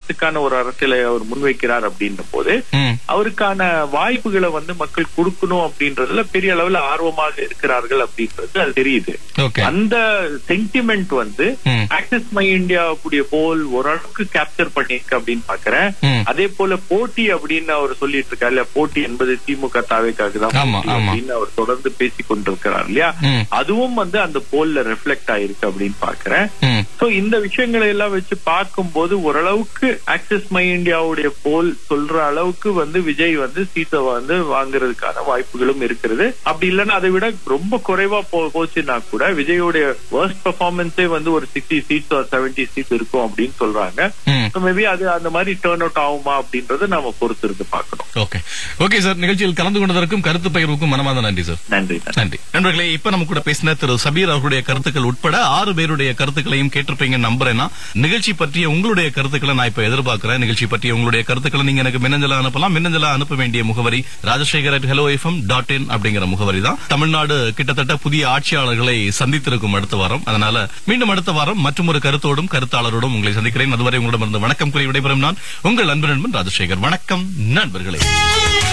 மாற்றத்துக்கான ஒரு அரசியலை அவர் முன்வைக்கிறார் அப்படின்ற போது ம். அவருக்கான வாய்ப்புகளை வந்து மக்கள் கொடுக்கணும் அப்படின்றதுல பெரிய அளவுல ஆர்வமாக இருக்கிறார்கள் அப்படின்றது அது தெரியுது ஓகே அந்த சென்டிமெண்ட் வந்து ம். ஆக்சஸ் மை இந்தியா கூடிய போல் ஓரளவுக்கு கேப்சர் பண்ணிருக்கு அப்படின்னு பாக்குறேன் ம். அதே போல போட்டி அப்படின்னு அவர் சொல்லிட்டு இருக்காரு இல்லையா போட்டி என்பது திமுக தாவேக்காக தான் ஆமா, போட்டி ஆமா. அப்படின்னு அவர் தொடர்ந்து பேசி கொண்டிருக்கிறார் இல்லையா ம். அதுவும் வந்து அந்த போல்ல ரிஃப்ளெக்ட் ஆயிருக்கு அப்படின்னு பாக்குறேன் ம். சோ இந்த விஷயங்களை எல்லாம் வச்சு பார்க்கும்போது ஓரளவுக்கு ஆக்சஸ் மை இந்தியாவுடைய போல் சொல்ற அளவுக்கு வந்து விஜய் வந்து சீட்டை வந்து வாங்குறதுக்கான வாய்ப்புகளும் இருக்கிறது அப்படி இல்லைன்னா அதை விட ரொம்ப குறைவா போ போச்சுன்னா கூட விஜயோடைய வர்ஸ்ட் பெர்ஃபார்மன்ஸே வந்து ஒரு சிக்ஸ்டி சீட்ஸ் ஒரு செவன்டி சீட்ஸ் இருக்கும் அப்படின்னு சொல்றாங்க ம். மேபி அது அந்த மாதிரி டேர்ன் அவுட் ஆகுமா அப்படின்றத நாம பொறுத்து இருந்து பார்க்கணும் ஓகே ஓகே சார் நிகழ்ச்சியில் கலந்து கொண்டதற்கும் கருத்து பகிர்வுக்கும் மனமார்ந்த நன்றி சார் நன்றி நன்றி நன்றி நண்பர்களே இப்ப நம்ம கூட பேசின திரு சபீர் அவர்களுடைய கருத்துக்கள் உட்பட ஆறு பேருடைய கருத்துக்களையும் கேட்டிருப்பீங்க நம்புறேன்னா நிகழ்ச்சி பற்றிய உங்களுடைய கருத்துக்களை நான் இப்ப எதிர்பார்க்கிறேன் நிகழ்ச்சி பற்றிய உங்களுடைய கருத்துக்களை நீங்க எனக்கு மின்னஞ்சலா அனுப்பலாம் மின்னஞ்சலா அனுப்ப வேண்டிய முகவரி Rajasekar at hello FM dot in அப்படிங்கிற முகவரி தான் தமிழ்நாடு கிட்டத்தட்ட புதிய ஆட்சியாளர்களை சந்தித்திருக்கும் அடுத்த வாரம் அதனால மீண்டும் அடுத்த வாரம் மற்றும் ஒரு கருத்தோடும் கருத்தாளரோடும் உங்களை சந்திக்கிறேன் அதுவரை உங்களிடமிருந்து வணக்கம் கூறி விடைபெறும் நான் உங்கள் அன்பு நண்பன் ராஜசேகர் வணக்கம் நண்பர்களே